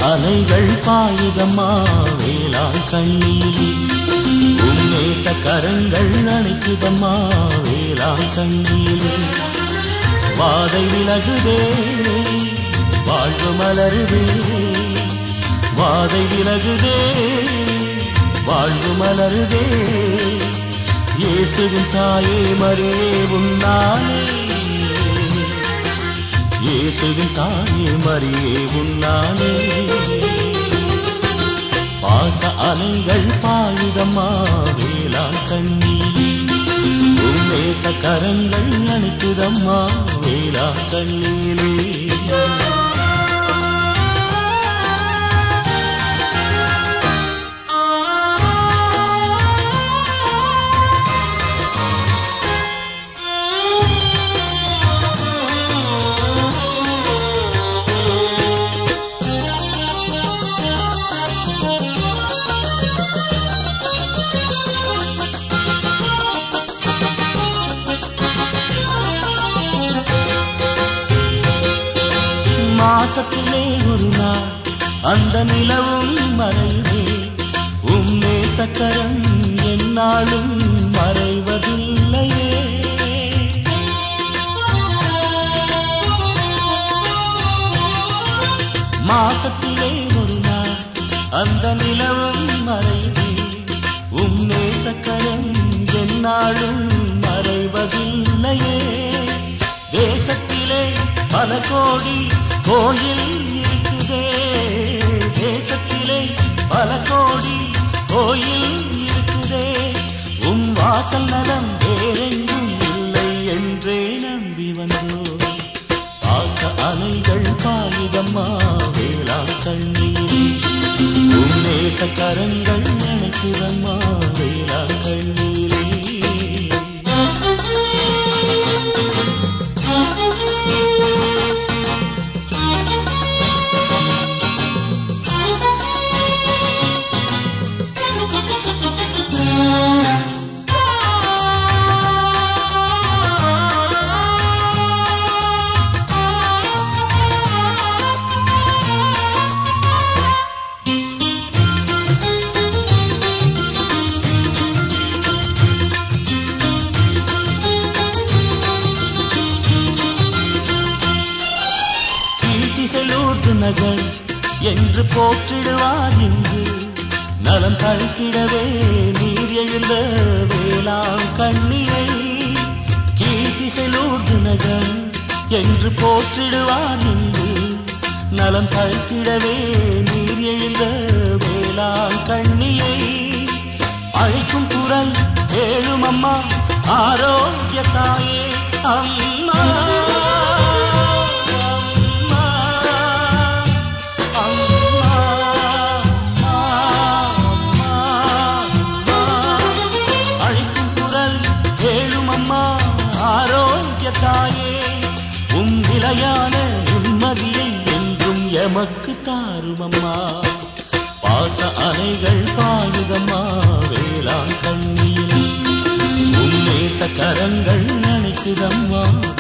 அலைகள் பாயுதம்மா வேளாண் கண்ணீரே உன்னேச கரங்கள் அணைக்குதம்மா வேளாண் கண்ணீரே வாதை விலகுதே வாழ்வு மலருதே வாதை விலகுதே வாழ்வு மலருதே இயேசுவின் தாயே மரே உன்னாலே இயேசுவின் தாயே மரியே உன்னாலே பாச அலைகள் பாயுதம்மா வேளாண் கண்ணீரே உன்னேச கரங்கள் அணைக்குதம்மா வேளாண் கண்ணீரே மாசத்திலே ஒரு நாள் அந்த நிலவும் மறைவே உன்னே சக்கரம் என்னாலும் மறைவதில்லையே மாசத்திலே ஒரு நாள் அந்த நிலவும் மறைவே உன்னே சக்கரம் என்னாலும் மறைவதில்லையே தேசத்திலே பல கோடி கோயில் இருக்குதே தேசத்திலே பல கோடி கோயில் இருக்குதே உன் வாசல் நலம் வேறெங்கும் இல்லை என்றே நம்பி வந்தோ ஆச அலைகள் பாயுதம்மா வேளாண் கண்ணீரே உன் நேச கரங்கள் நினைக்கிறம்மா வேளாண் கண்ணீரே கீர்த்திசலூர்து நகர் என்று போற்றிடுவார் இங்கு நலம் தழைத்திடவே நீர் எழுந்த வேளாண் கண்ணியை கீர்த்திசலூர்து நகர் என்று போற்றிடுவார் இங்கு நலம் தழைத்திடவே நீர் எழுந்த வேளாண் கண்ணியை அழைக்கும் குரல் ஏழும் அம்மா ஆரோக்கிய தாயே அம்மா அம்மா, அம்மா, அம்மா, அம்மா. அழைக்கும் குரல் ஏழும் அம்மா ஆரோக்கிய தாயே உம் நிலையான நிம்மதியை என்றும் எமக்கு தாரும் அம்மா பாச அலைகள் பாயுதம்மா வேளாண் கண்ணியில் உன்னேச கரங்கள் நினைக்குதம்மா